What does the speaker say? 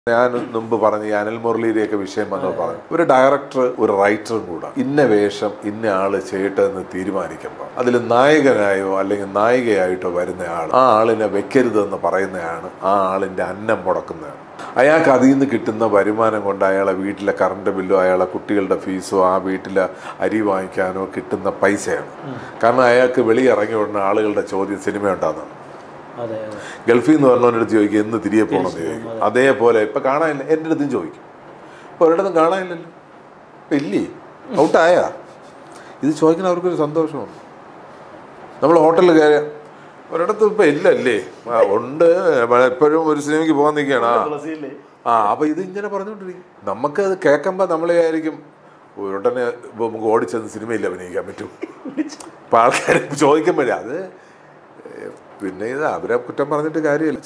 ഞാൻ മുമ്പ് പറഞ്ഞു ഈ അനിൽ മുരളിയുടെയൊക്കെ വിഷയം വന്നു പറഞ്ഞു ഒരു ഡയറക്ടർ ഒരു റൈറ്ററും കൂടെ ഇന്ന വേഷം ഇന്ന ആള് ചെയ്യട്ടെ എന്ന് തീരുമാനിക്കുമ്പോൾ അതിൽ നായകനായോ അല്ലെങ്കിൽ നായികയായിട്ടോ വരുന്ന ആൾ ആ ആളിനെ വെക്കരുതെന്ന് പറയുന്നതാണ് ആ ആളിന്റെ അന്നം മുടക്കുന്നതാണ് അയാൾക്ക് അതിൽ നിന്ന് കിട്ടുന്ന വരുമാനം കൊണ്ട് അയാളെ വീട്ടിലെ കറണ്ട് ബില്ലോ അയാളെ കുട്ടികളുടെ ഫീസോ ആ വീട്ടിലെ അരി വാങ്ങിക്കാനോ കിട്ടുന്ന പൈസയാണ് കാരണം അയാൾക്ക് വെളിയിറങ്ങി ഉടനെ ആളുകളുടെ ചോദ്യം സിനിമ ഉണ്ടാകുന്നതാണ് അതെ അതെ ഗൾഫിൽ നിന്ന് വന്നവൻ്റെ അടുത്ത് ചോദിക്കും എന്ന് തിരികെ പോകണമെന്ന് ചോദിക്കും അതേപോലെ ഇപ്പം കാണാനില്ല എൻ്റെ അടുത്തും ചോദിക്കും ഇപ്പോൾ ഒരിടത്തും കാണാനില്ലല്ലോ ഇപ്പം ഇല്ലേ ഔട്ടായാ ഇത് ചോദിക്കുന്ന അവർക്കൊരു സന്തോഷമുണ്ട് നമ്മൾ ഹോട്ടലിൽ കയറിയ ഒരിടത്തും ഇപ്പം ഇല്ലല്ലേ ആ ഉണ്ട് എപ്പോഴും ഒരു സിനിമയ്ക്ക് പോകാൻ നിൽക്കുകയാണ് ആ തുളസിയില്ലേ ആ അപ്പോൾ ഇത് ഇങ്ങനെ പറഞ്ഞുകൊണ്ടിരിക്കും നമുക്കത് കേൾക്കുമ്പോൾ നമ്മൾ വിചാരിക്കും ഉടനെ ഇപ്പോൾ നമുക്ക് ഓടിച്ചെന്ന് സിനിമയിൽ അഭിനയിക്കാൻ പറ്റും അപ്പോൾ ആൾക്കാർ ചോദിക്കുമ്പോഴേ അത് ഏ, പിന്നെ ഇത് അവരെ കുറ്റം പറഞ്ഞിട്ട് കാര്യമില്ല